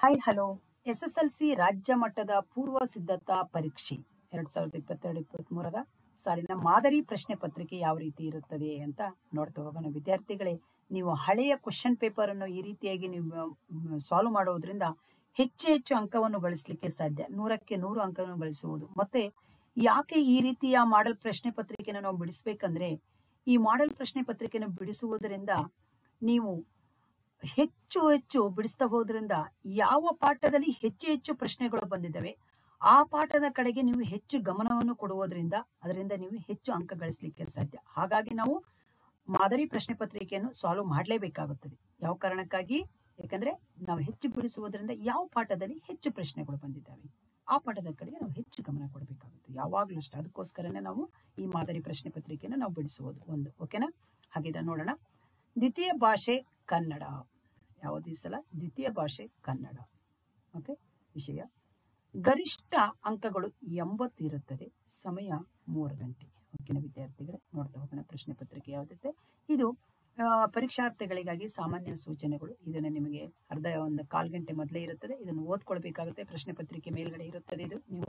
hi hello S S L C ರಾಜ್ಯ ಮಟ್ಟದ ಪೂರ್ವ ಸಿದ್ಧತಾ ಪರೀಕ್ಷೆ ಎರಡ್ ಸಾವಿರದ ಇಪ್ಪತ್ತೆರಡು ಇಪ್ಪತ್ತ್ಮೂರರ ಸಾಲಿನ ಮಾದರಿ ಪ್ರಶ್ನೆ ಪತ್ರಿಕೆ ಯಾವ ರೀತಿ ಇರುತ್ತದೆ ಅಂತ ನೋಡ್ತಾ ಹೋಗೋಣ ವಿದ್ಯಾರ್ಥಿಗಳೇ ನೀವು ಹಳೆಯ ಕ್ವಶನ್ ಪೇಪರ್ ಅನ್ನು ಈ ರೀತಿಯಾಗಿ ನೀವು ಸಾಲ್ವ್ ಮಾಡೋದ್ರಿಂದ ಹೆಚ್ಚು ಹೆಚ್ಚು ಅಂಕವನ್ನು ಗಳಿಸಲಿಕ್ಕೆ ಸಾಧ್ಯ ನೂರಕ್ಕೆ ನೂರು ಅಂಕವನ್ನು ಗಳಿಸುವುದು ಮತ್ತೆ ಯಾಕೆ ಈ ರೀತಿಯ ಮಾಡೆಲ್ ಪ್ರಶ್ನೆ ಪತ್ರಿಕೆನ ನಾವು ಬಿಡಿಸ್ಬೇಕಂದ್ರೆ ಈ ಮಾಡೆಲ್ ಪ್ರಶ್ನೆ ಪತ್ರಿಕೆಯನ್ನು ಬಿಡಿಸುವುದರಿಂದ ನೀವು ಹೆಚ್ಚು ಹೆಚ್ಚು ಬಿಡಿಸ್ತಾ ಹೋದ್ರಿಂದ ಯಾವ ಪಾಠದಲ್ಲಿ ಹೆಚ್ಚು ಹೆಚ್ಚು ಪ್ರಶ್ನೆಗಳು ಬಂದಿದ್ದಾವೆ ಆ ಪಾಠದ ಕಡೆಗೆ ನೀವು ಹೆಚ್ಚು ಗಮನವನ್ನು ಕೊಡುವುದರಿಂದ ಅದರಿಂದ ನೀವು ಹೆಚ್ಚು ಅಂಕ ಗಳಿಸಲಿಕ್ಕೆ ಸಾಧ್ಯ ಹಾಗಾಗಿ ನಾವು ಮಾದರಿ ಪ್ರಶ್ನೆ ಪತ್ರಿಕೆಯನ್ನು ಸಾಲ್ವ್ ಮಾಡಲೇಬೇಕಾಗುತ್ತದೆ ಯಾವ ಕಾರಣಕ್ಕಾಗಿ ಯಾಕಂದ್ರೆ ನಾವು ಹೆಚ್ಚು ಬಿಡಿಸುವುದರಿಂದ ಯಾವ ಪಾಠದಲ್ಲಿ ಹೆಚ್ಚು ಪ್ರಶ್ನೆಗಳು ಬಂದಿದ್ದಾವೆ ಆ ಪಾಠದ ಕಡೆಗೆ ನಾವು ಹೆಚ್ಚು ಗಮನ ಕೊಡಬೇಕಾಗುತ್ತೆ ಯಾವಾಗಲೂ ಅಷ್ಟೇ ಅದಕ್ಕೋಸ್ಕರನೇ ನಾವು ಈ ಮಾದರಿ ಪ್ರಶ್ನೆ ಪತ್ರಿಕೆಯನ್ನು ನಾವು ಬಿಡಿಸುವುದು ಒಂದು ಓಕೆನಾ ಹಾಗಿದ ನೋಡೋಣ ದ್ವಿತೀಯ ಭಾಷೆ ಕನ್ನಡ ಯಾವುದು ಈ ಸಲ ದ್ವಿತೀಯ ಭಾಷೆ ಕನ್ನಡ ಓಕೆ ವಿಷಯ ಗರಿಷ್ಠ ಅಂಕಗಳು ಎಂಬತ್ತು ಇರುತ್ತದೆ ಸಮಯ ಮೂರು ಗಂಟೆ ಓಕೆನಾ ವಿದ್ಯಾರ್ಥಿಗಳೇ ನೋಡ್ತಾ ಹೋಗೋಣ ಪ್ರಶ್ನೆ ಪತ್ರಿಕೆ ಯಾವುದಿದೆ ಇದು ಆ, ಪರೀಕ್ಷಾರ್ಥಿಗಳಿಗಾಗಿ ಸಾಮಾನ್ಯ ಸೂಚನೆಗಳು ಇದನ್ನು ನಿಮಗೆ ಅರ್ಧ ಒಂದು ಕಾಲು ಗಂಟೆ ಮೊದಲೇ ಇರುತ್ತದೆ ಇದನ್ನು ಓದ್ಕೊಳ್ಬೇಕಾಗುತ್ತೆ ಪ್ರಶ್ನೆ ಪತ್ರಿಕೆ ಮೇಲ್ಗಡೆ ಇರುತ್ತದೆ ಇದು ನೀವು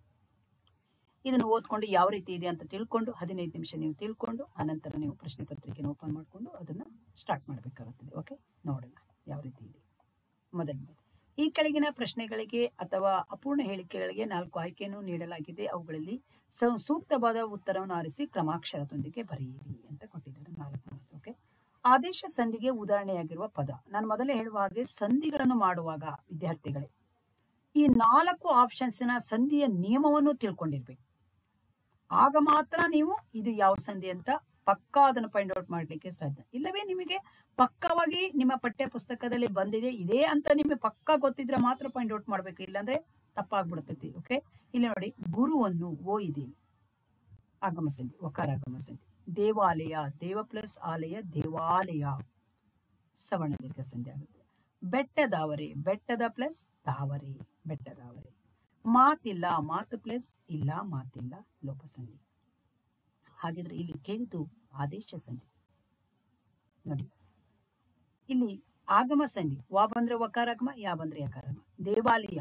ಇದನ್ನು ಓದ್ಕೊಂಡು ಯಾವ ರೀತಿ ಇದೆ ಅಂತ ತಿಳ್ಕೊಂಡು ಹದಿನೈದು ನಿಮಿಷ ನೀವು ತಿಳ್ಕೊಂಡು ಆನಂತರ ನೀವು ಪ್ರಶ್ನೆ ಪತ್ರಿಕೆನ ಓಪನ್ ಮಾಡಿಕೊಂಡು ಅದನ್ನ ಸ್ಟಾರ್ಟ್ ಮಾಡಬೇಕಾಗುತ್ತದೆ ಓಕೆ ನೋಡೋಣ ಯಾವ ರೀತಿ ಇದೆ ಮೊದಲನೇದು ಈ ಕೆಳಗಿನ ಪ್ರಶ್ನೆಗಳಿಗೆ ಅಥವಾ ಅಪೂರ್ಣ ಹೇಳಿಕೆಗಳಿಗೆ ನಾಲ್ಕು ಆಯ್ಕೆಯನ್ನು ನೀಡಲಾಗಿದೆ ಅವುಗಳಲ್ಲಿ ಸ- ಸೂಕ್ತವಾದ ಉತ್ತರವನ್ನು ಆರಿಸಿ ಕ್ರಮಾಕ್ಷರದೊಂದಿಗೆ ಬರೆಯಿರಿ ಅಂತ ಕೊಟ್ಟಿದ್ದಾರೆ ನಾಲ್ಕು marks, ಓಕೆ ಆದೇಶ ಸಂಧಿಗೆ ಉದಾಹರಣೆಯಾಗಿರುವ ಪದ ನಾನು ಮೊದಲೇ ಹೇಳುವ ಹಾಗೆ ಸಂಧಿಗಳನ್ನು ಮಾಡುವಾಗ ವಿದ್ಯಾರ್ಥಿಗಳೇ ಈ ನಾಲ್ಕು ಆಪ್ಷನ್ಸ್ನ ಸಂಧಿಯ ನಿಯಮವನ್ನು ತಿಳ್ಕೊಂಡಿರ್ಬೇಕು ಆಗ ಮಾತ್ರ ನೀವು ಇದು ಯಾವ ಸಂಧಿ ಅಂತ ಪಕ್ಕಾ ಅದನ್ನು ಫೈಂಡ್ ಔಟ್ ಮಾಡಲಿಕ್ಕೆ ಸಾಧ್ಯ ಇಲ್ಲವೇ ನಿಮಗೆ ಪಕ್ಕವಾಗಿ ನಿಮ್ಮ ಪಠ್ಯ ಪುಸ್ತಕದಲ್ಲಿ ಬಂದಿದೆ ಇದೇ ಅಂತ ನಿಮಗೆ ಪಕ್ಕಾ ಗೊತ್ತಿದ್ರೆ ಮಾತ್ರ ಫೈಂಡ್ ಔಟ್ ಮಾಡಬೇಕು ಇಲ್ಲಾಂದ್ರೆ ತಪ್ಪಾಗ್ಬಿಡ್ತೈತಿ ಓಕೆ ಇಲ್ಲಿ ನೋಡಿ ಗುರುವನ್ನು ಓ ಇದೆ ಆಗಮ ಸಂಧಿ ಒಕಾರ ಆಗಮ ಸಂಧಿ ದೇವಾಲಯ ದೇವ ಪ್ಲಸ್ ಆಲಯ ದೇವಾಲಯ ಸವರ್ಣ ದೀರ್ಘ ಸಂಧಿ ಆಗುತ್ತೆ ಬೆಟ್ಟದಾವರೆ ಬೆಟ್ಟದ ಪ್ಲಸ್ ತಾವರೆ ಬೆಟ್ಟದಾವರೆ ಮಾತಿಲ್ಲ ಮಾತು ಪ್ಲಸ್ ಇಲ್ಲ ಮಾತಿಲ್ಲ ಲೋಪಸಂಧಿ ಹಾಗಿದ್ರೆ ಇಲ್ಲಿ ಕೇಳಿದ್ದು ಆದೇಶ ಸಂಧಿ ನೋಡಿ ಇಲ್ಲಿ ಆಗಮ ಸಂಧಿ ವಾ ಬಂದ್ರೆ ವಕಾರಾಗಮ ಯಾ ಬಂದ್ರೆ ಯಕಾರಾಗಮ ದೇವಾಲಯ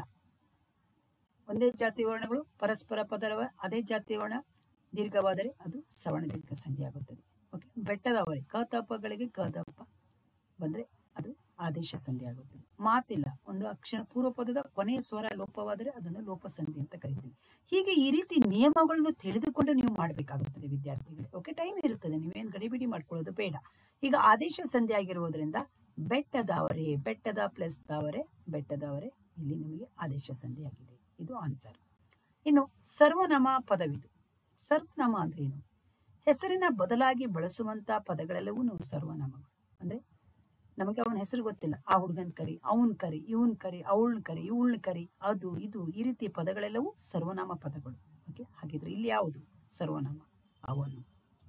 ಒಂದೇ ಜಾತಿ ವರ್ಣಗಳು ಪರಸ್ಪರ ಪದರವ ಅದೇ ಜಾತಿ ವರ್ಣ ದೀರ್ಘವಾದರೆ ಅದು ಸವರ್ಣ ದೀರ್ಘ ಸಂಧಿ ಆಗುತ್ತದೆ ಓಕೆ ಬೆಟ್ಟದವರೆ ಕ ತಪ್ಪಗಳಿಗೆ ಕ ತಪ್ಪ ಬಂದ್ರೆ ಅದು ಆದೇಶ ಸಂಧಿ ಆಗುತ್ತದೆ ಮಾತಿಲ್ಲ ಒಂದು ಅಕ್ಷರ ಪೂರ್ವ ಪದದ ಕೊನೆಯ ಸ್ವರ ಲೋಪವಾದರೆ ಅದನ್ನು ಲೋಪ ಸಂಧಿ ಅಂತ ಕರಿತೀವಿ ಹೀಗೆ ಈ ರೀತಿ ನಿಯಮಗಳನ್ನು ತಿಳಿದುಕೊಂಡು ನೀವು ಮಾಡಬೇಕಾಗುತ್ತದೆ ವಿದ್ಯಾರ್ಥಿಗಳು ಓಕೆ ಟೈಮ್ ಇರುತ್ತದೆ ನೀವೇನು ಗಡಿಬಿಡಿ ಮಾಡ್ಕೊಳ್ಳೋದು ಬೇಡ ಈಗ ಆದೇಶ ಸಂಧಿ ಆಗಿರುವುದರಿಂದ ಬೆಟ್ಟದವರೆ ಬೆಟ್ಟದ ಪ್ಲಸ್ ದವರೆ ಬೆಟ್ಟದವರೆ ಇಲ್ಲಿ ನಿಮಗೆ ಆದೇಶ ಸಂಧಿ ಆಗಿದೆ ಇದು ಆನ್ಸರ್ ಇನ್ನು ಸರ್ವನಾಮ ಪದವಿದು ಸರ್ವನಾಮ ಅಂದ್ರೆ ಏನು ಹೆಸರಿನ ಬದಲಾಗಿ ಬಳಸುವಂತ ಪದಗಳೆಲ್ಲವೂ ಸರ್ವನಾಮಗಳು ಅಂದ್ರೆ ನಮಗೆ ಅವನ ಹೆಸರು ಗೊತ್ತಿಲ್ಲ ಆ ಹುಡುಗನ್ ಕರಿ ಅವನ್ ಕರಿ ಇವನ್ ಕರಿ ಅವಳನ್ ಕರಿ ಇವಳನ್ ಕರಿ ಅದು ಇದು ಈ ರೀತಿ ಪದಗಳೆಲ್ಲವೂ ಸರ್ವನಾಮ ಪದಗಳು ಓಕೆ ಹಾಗಿದ್ರೆ ಇಲ್ಲಿ ಯಾವುದು ಸರ್ವನಾಮ ಅವನು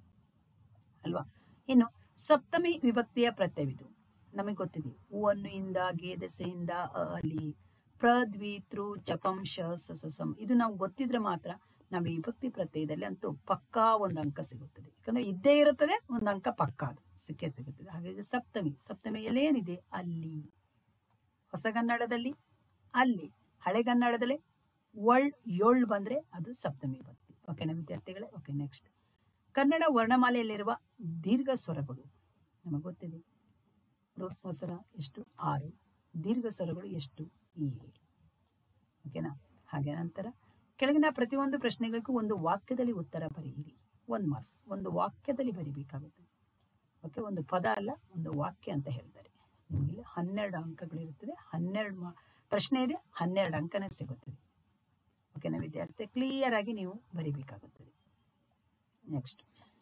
ಅಲ್ವಾ ಇನ್ನು ಸಪ್ತಮಿ ವಿಭಕ್ತಿಯ ಪ್ರತ್ಯವಿದು ನಮಗೆ ಗೊತ್ತಿದೆ ಹೂವನ್ನು ಇಂದ ಗೇದಸೆಯಿಂದ ಅ, ಅಲ್ಲಿ ಪ್ರದ್ವಿ ತೃ ಚಪಂ ಶ ಸ ಸ, ಸಂ ಇದು ನಾವು ಗೊತ್ತಿದ್ರೆ ಮಾತ್ರ ನಮ್ಮ ವಿಭಕ್ತಿ ಪ್ರತ್ಯಯದಲ್ಲಿ ಅಂತೂ ಪಕ್ಕಾ ಒಂದು ಅಂಕ ಸಿಗುತ್ತದೆ ಯಾಕಂದ್ರೆ ಇದ್ದೇ ಇರುತ್ತದೆ ಒಂದು ಅಂಕ ಪಕ್ಕಾ ಅದು ಸಿಕ್ಕೇ ಸಿಗುತ್ತದೆ ಹಾಗಾಗಿ ಸಪ್ತಮಿ ಸಪ್ತಮಿಯಲ್ಲಿ ಏನಿದೆ ಅಲ್ಲಿ ಹೊಸಗನ್ನಡದಲ್ಲಿ ಅಲ್ಲಿ ಹಳೆಗನ್ನಡದಲ್ಲಿ ಒಳ್ ಏಳ್ ಬಂದ್ರೆ ಅದು ಸಪ್ತಮಿ ಭಕ್ತಿ ಓಕೆನಾ ವಿದ್ಯಾರ್ಥಿಗಳೇ ಓಕೆ ನೆಕ್ಸ್ಟ್ ಕನ್ನಡ ವರ್ಣಮಾಲೆಯಲ್ಲಿರುವ ದೀರ್ಘ ಸ್ವರಗಳು ನಮಗೆ ಗೊತ್ತಿದೆ ರೋಸ್ಮ ಸ್ವರ ಎಷ್ಟು ಆರು ದೀರ್ಘ ಸ್ವರಗಳು ಎಷ್ಟು ಏಳು ಓಕೆನಾ ಹಾಗೆ ನಂತರ ಕೆಳಗಿನ ಪ್ರತಿಯೊಂದು ಪ್ರಶ್ನೆಗಳಿಗೂ ಒಂದು ವಾಕ್ಯದಲ್ಲಿ ಉತ್ತರ ಬರೆಯಿರಿ ಒಂದು ಮಾರ್ಕ್ಸ್ ಒಂದು ವಾಕ್ಯದಲ್ಲಿ ಬರಿಬೇಕಾಗುತ್ತೆ ಓಕೆ ಒಂದು ಪದ ಅಲ್ಲ ಒಂದು ವಾಕ್ಯ ಅಂತ ಹೇಳ್ತಾರೆ ನಿಮಗೆ ಹನ್ನೆರಡು ಅಂಕಗಳಿರುತ್ತದೆ ಹನ್ನೆರಡು ಮಾ ಪ್ರಶ್ನೆ ಇದೆ ಹನ್ನೆರಡು ಅಂಕನೇ ಸಿಗುತ್ತದೆ ಓಕೆನಾ ವಿದ್ಯಾರ್ಥಿ ಕ್ಲಿಯರ್ ಆಗಿ ನೀವು ಬರಿಬೇಕಾಗುತ್ತದೆ ನೆಕ್ಸ್ಟ್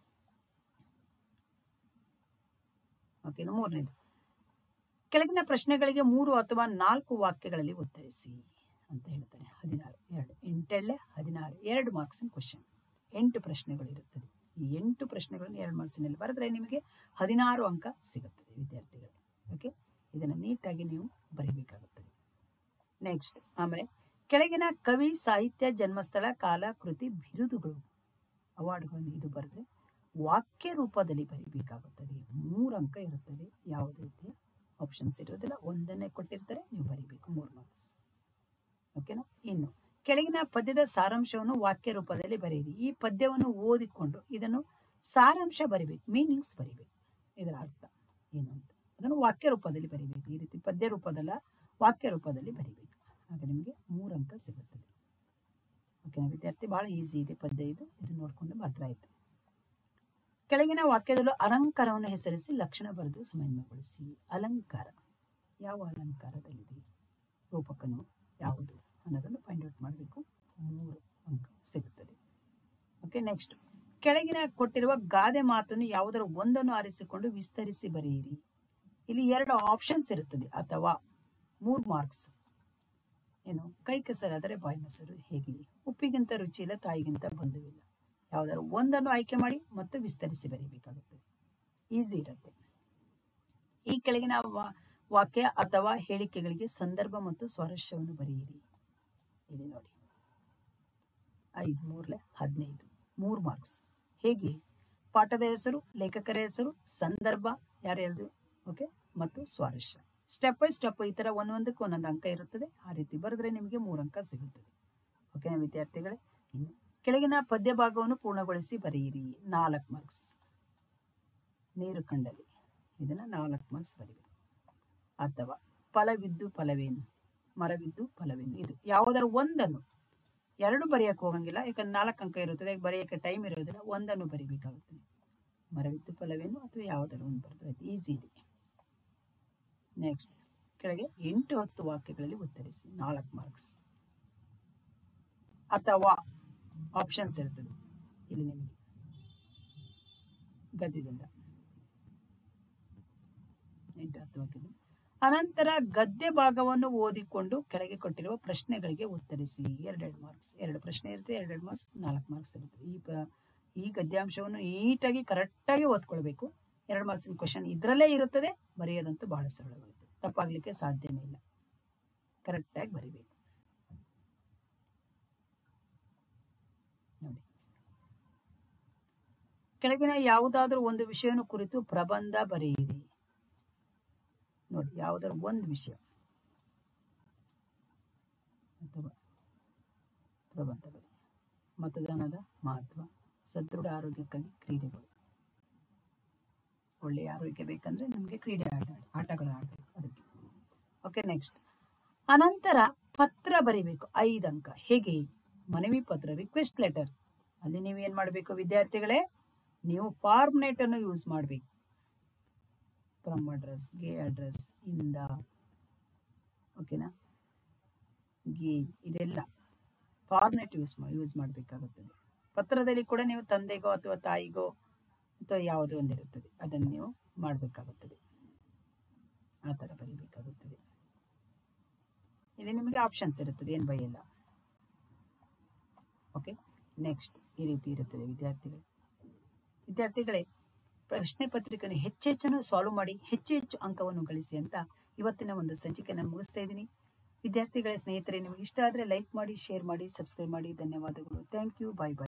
ಓಕೆನಾ ಮೂರನೇದು ಕೆಳಗಿನ ಪ್ರಶ್ನೆಗಳಿಗೆ ಮೂರು ಅಥವಾ ನಾಲ್ಕು ವಾಕ್ಯಗಳಲ್ಲಿ ಉತ್ತರಿಸಿ ಅಂತ ಹೇಳ್ತಾರೆ ಹದಿನಾರು ಎರಡು ಎಂಟೆಳ್ಳೆ ಹದಿನಾರು ಎರಡು ಮಾರ್ಕ್ಸಿನ ಕ್ವಶನ್ ಎಂಟು ಪ್ರಶ್ನೆಗಳು ಇರುತ್ತದೆ ಈ ಎಂಟು ಪ್ರಶ್ನೆಗಳನ್ನು ಎರಡು ಮಾರ್ಕ್ಸಿನಲ್ಲಿ ಬರೆದ್ರೆ ನಿಮಗೆ ಹದಿನಾರು ಅಂಕ ಸಿಗುತ್ತದೆ ವಿದ್ಯಾರ್ಥಿಗಳು ಓಕೆ ಇದನ್ನು ನೀಟಾಗಿ ನೀವು ಬರೀಬೇಕಾಗುತ್ತದೆ ನೆಕ್ಸ್ಟ್ ಆಮೇಲೆ ಕೆಳಗಿನ ಕವಿ ಸಾಹಿತ್ಯ ಜನ್ಮಸ್ಥಳ ಕಾಲ ಕೃತಿ ಬಿರುದುಗಳು ಅವಾರ್ಡ್ಗಳನ್ನು ಇದು ಬರೆದ್ರೆ ವಾಕ್ಯ ರೂಪದಲ್ಲಿ ಬರೀಬೇಕಾಗುತ್ತದೆ ಮೂರು ಅಂಕ ಇರುತ್ತದೆ ಯಾವುದೇ ರೀತಿಯ ಆಪ್ಷನ್ಸ್ ಇರೋದಿಲ್ಲ ಒಂದನ್ನೇ ಕೊಟ್ಟಿರ್ತಾರೆ ನೀವು ಬರೀಬೇಕು ಮೂರು ಮಾರ್ಕ್ಸ್ ಓಕೆನಾ ಇನ್ನು ಕೆಳಗಿನ ಪದ್ಯದ ಸಾರಾಂಶವನ್ನು ವಾಕ್ಯ ರೂಪದಲ್ಲಿ ಬರೆಯಿರಿ ಈ ಪದ್ಯವನ್ನು ಓದಿಕೊಂಡು ಇದನ್ನು ಸಾರಾಂಶ ಬರಿಬೇಕು ಮೀನಿಂಗ್ಸ್ ಬರಿಬೇಕು ಇದರ ಅರ್ಥ ಏನು ಅಂತ ಅದನ್ನು ವಾಕ್ಯ ರೂಪದಲ್ಲಿ ಬರಿಬೇಕು ಈ ರೀತಿ ಪದ್ಯ ರೂಪದಲ್ಲ ವಾಕ್ಯ ರೂಪದಲ್ಲಿ ಬರಿಬೇಕು ಆಗ ನಿಮಗೆ ಮೂರು ಅಂಕ ಸಿಗುತ್ತದೆ ಓಕೆನಾ ವಿದ್ಯಾರ್ಥಿ ಬಹಳ ಈಸಿ ಇದೆ ಪದ್ಯ ಇದು ಇದು ನೋಡಿಕೊಂಡು ಮಾತ್ರ ಆಯ್ತು ಕೆಳಗಿನ ವಾಕ್ಯದಲ್ಲೂ ಅಲಂಕಾರವನ್ನು ಹೆಸರಿಸಿ ಲಕ್ಷಣ ಬರೆದು ಸಮನ್ವಯಗೊಳಿಸಿ ಅಲಂಕಾರ ಯಾವ ಅಲಂಕಾರದಲ್ಲಿದೆ ರೂಪಕನು ಯಾವುದು ಅನ್ನೋದನ್ನು ಫೈಂಡ್ ಔಟ್ ಮಾಡಬೇಕು ಮೂರು ಅಂಕ ಸಿಗುತ್ತದೆ ಓಕೆ ನೆಕ್ಸ್ಟ್ ಕೆಳಗಿನ ಕೊಟ್ಟಿರುವ ಗಾದೆ ಮಾತನ್ನು ಯಾವುದರ ಒಂದನ್ನು ಆರಿಸಿಕೊಂಡು ವಿಸ್ತರಿಸಿ ಬರೆಯಿರಿ ಇಲ್ಲಿ ಎರಡು ಆಪ್ಷನ್ಸ್ ಇರುತ್ತದೆ ಅಥವಾ ಮೂರು ಮಾರ್ಕ್ಸ್ ಏನು ಕೈ ಕೆಸರಾದರೆ ಬಾಯಿ ಮೊಸರು ಹೇಗೆ ಉಪ್ಪಿಗಿಂತ ರುಚಿ ಇಲ್ಲ ತಾಯಿಗಿಂತ ಬಂಧುವಿಲ್ಲ ಯಾವುದಾದ್ರು ಒಂದನ್ನು ಆಯ್ಕೆ ಮಾಡಿ ಮತ್ತು ವಿಸ್ತರಿಸಿ ಬರೀಬೇಕಾಗುತ್ತದೆ ಈಸಿ ಇರುತ್ತೆ ಈ ಕೆಳಗಿನ ವಾ- ವಾಕ್ಯ ಅಥವಾ ಹೇಳಿಕೆಗಳಿಗೆ ಸಂದರ್ಭ ಮತ್ತು ಸ್ವಾರಸ್ಯವನ್ನು ಬರೆಯಿರಿ ಇಲ್ಲಿ ನೋಡಿ ಐದು ಮೂರ್ಲೆ ಹದಿನೈದು ಮೂರು ಮಾರ್ಕ್ಸ್ ಹೇಗೆ ಪಾಠದ ಹೆಸರು ಲೇಖಕರ ಹೆಸರು ಸಂದರ್ಭ ಯಾರ್ಯಾರ್ದು ಓಕೆ ಮತ್ತು ಸ್ವಾರಸ್ಯ ಸ್ಟೆಪ್ ಬೈ ಸ್ಟೆಪ್ ಈ ಥರ ಒಂದೊಂದಕ್ಕೆ ಒಂದೊಂದು ಅಂಕ ಇರುತ್ತದೆ ಆ ರೀತಿ ಬರೆದ್ರೆ ನಿಮಗೆ ಮೂರು ಅಂಕ ಸಿಗುತ್ತದೆ ಓಕೆನಾ ವಿದ್ಯಾರ್ಥಿಗಳೇ ಇನ್ನು ಕೆಳಗಿನ ಪದ್ಯ ಭಾಗವನ್ನು ಪೂರ್ಣಗೊಳಿಸಿ ಬರೆಯಿರಿ ನಾಲ್ಕು ಮಾರ್ಕ್ಸ್ ನೀರು ಕಂಡಲ್ಲಿ ಇದನ್ನ ನಾಲ್ಕು ಮಾರ್ಕ್ಸ್ ಬರೆಯಿರಿ ಅಥವಾ ಫಲವಿದ್ದು ಫಲವೇನು ಮರವಿದ್ದು ಫಲವೇನು ಇದು ಯಾವುದರ ಒಂದನ್ನು ಎರಡು ಬರೆಯಕ್ಕೆ ಹೋಗಂಗಿಲ್ಲ ಯಾಕಂದ್ರೆ ನಾಲ್ಕು ಅಂಕ ಇರುತ್ತದೆ ಬರೆಯೋಕ್ಕೆ ಟೈಮ್ ಇರೋದಿಲ್ಲ ಒಂದನ್ನು ಬರಿಬೇಕಾಗುತ್ತದೆ ಮರವಿದ್ದು ಫಲವೇನು ಅಥವಾ ಯಾವುದರ ಒಂದು ಬರ್ತದೆ ಈಸಿ ಇದೆ ನೆಕ್ಸ್ಟ್ ಕೆಳಗೆ ಎಂಟು ಹತ್ತು ವಾಕ್ಯಗಳಲ್ಲಿ ಉತ್ತರಿಸಿ ನಾಲ್ಕು ಮಾರ್ಕ್ಸ್ ಅಥವಾ ಆಪ್ಷನ್ಸ್ ಇರ್ತದೆ ಇಲ್ಲಿ ನಿಮಗೆ ಗದ್ಯದಿಂದ ಎಂಟು ಹತ್ತು ವಾಕ್ಯದಲ್ಲಿ ಅನಂತರ ಗದ್ಯ ಭಾಗವನ್ನು ಓದಿಕೊಂಡು ಕೆಳಗೆ ಕೊಟ್ಟಿರುವ ಪ್ರಶ್ನೆಗಳಿಗೆ ಉತ್ತರಿಸಿ ಎರಡೆರಡು ಮಾರ್ಕ್ಸ್ ಎರಡು ಪ್ರಶ್ನೆ ಇರುತ್ತೆ ಎರಡೆರಡು ಮಾರ್ಕ್ಸ್ ನಾಲ್ಕು ಮಾರ್ಕ್ಸ್ ಇರುತ್ತೆ ಈ ಪ- ಈ ಗದ್ಯಾಂಶವನ್ನು ನೀಟಾಗಿ ಕರೆಕ್ಟಾಗಿ ಓದ್ಕೊಳ್ಬೇಕು ಎರಡು ಮಾರ್ಕ್ಸಿನ ಕ್ವಶನ್ ಇದರಲ್ಲೇ ಇರುತ್ತದೆ ಬರೆಯೋದಂತೂ ಬಹಳ ಸರಳವಾಗುತ್ತೆ ತಪ್ಪಾಗ್ಲಿಕ್ಕೆ ಸಾಧ್ಯನೇ ಇಲ್ಲ ಕರೆಕ್ಟಾಗಿ ಬರಿಬೇಕು ನೋಡಿ ಕೆಳಗಿನ ಯಾವುದಾದ್ರೂ ಒಂದು ವಿಷಯವನ್ನು ಕುರಿತು ಪ್ರಬಂಧ ಬರೆಯಿರಿ ನೋಡಿ ಯಾವುದಾದ್ರು ಒಂದು ವಿಷಯ ಅಥವಾ ಪ್ರಬಂಧ ಬರೆಯಿರಿ ಮತದಾನದ ಮಹತ್ವ ಸದೃಢ ಆರೋಗ್ಯಕ್ಕಾಗಿ ಕ್ರೀಡೆಗಳು ಒಳ್ಳೆಯ ಆರೋಗ್ಯ ಬೇಕಂದ್ರೆ ನಮಗೆ ಕ್ರೀಡೆ ಆಟ ಆಟಗಳು ಆಡಬೇಕು ಅದಕ್ಕೆ ಓಕೆ ನೆಕ್ಸ್ಟ್ ಅನಂತರ ಪತ್ರ ಬರಿಬೇಕು ಐದು ಅಂಕ ಹೇಗೆ ಮನವಿ ಪತ್ರ ರಿಕ್ವೆಸ್ಟ್ ಲೆಟರ್ ಅಲ್ಲಿ ನೀವು ಏನ್ ಮಾಡಬೇಕು ವಿದ್ಯಾರ್ಥಿಗಳೇ ನೀವು ಫಾರ್ಮ್ನೆಟ್ ಅನ್ನು ಯೂಸ್ ಮಾಡಬೇಕು ಫ್ರಮ್ ಅಡ್ರೆಸ್ ಗೆ ಅಡ್ರೆಸ್ ಇಂದ ಓಕೆನಾ ಗೆ ಇದೆಲ್ಲ ಫಾರ್ಮ್ನೆಟ್ ಯೂಸ್ ಮಾಡಿ ಯೂಸ್ ಮಾಡಬೇಕಾಗುತ್ತದೆ ಪತ್ರದಲ್ಲಿ ಕೂಡ ನೀವು ತಂದೆಗೋ ಅಥವಾ ತಾಯಿಗೋ ಅಥವಾ ಯಾವುದೋ ಒಂದಿರುತ್ತದೆ ಅದನ್ನು ನೀವು ಮಾಡಬೇಕಾಗುತ್ತದೆ ಆ ಥರ ಬರೀಬೇಕಾಗುತ್ತದೆ ಇಲ್ಲಿ ನಿಮಗೆ ಆಪ್ಷನ್ಸ್ ಇರುತ್ತದೆ ಏನು ಬೈಯಲ್ಲ ಓಕೆ ನೆಕ್ಸ್ಟ್ ಈ ರೀತಿ ಇರುತ್ತದೆ ವಿದ್ಯಾರ್ಥಿಗಳು ವಿದ್ಯಾರ್ಥಿಗಳೇ ಪ್ರಶ್ನೆ ಪತ್ರಿಕೆಯನ್ನು ಹೆಚ್ಚೆಚ್ಚನ್ನು ಸಾಲ್ವ್ ಮಾಡಿ ಹೆಚ್ಚು ಹೆಚ್ಚು ಅಂಕವನ್ನು ಗಳಿಸಿ ಅಂತ ಇವತ್ತಿನ ಒಂದು ಸಂಚಿಕೆಯನ್ನು ಮುಗಿಸ್ತಾ ಇದ್ದೀನಿ ವಿದ್ಯಾರ್ಥಿಗಳ ಸ್ನೇಹಿತರೆ ನಿಮಗೆ ಇಷ್ಟ ಆದರೆ ಲೈಕ್ ಮಾಡಿ ಶೇರ್ ಮಾಡಿ ಸಬ್ಸ್ಕ್ರೈಬ್ ಮಾಡಿ ಧನ್ಯವಾದಗಳು ಥ್ಯಾಂಕ್ ಯು ಬಾಯ್ ಬಾಯ್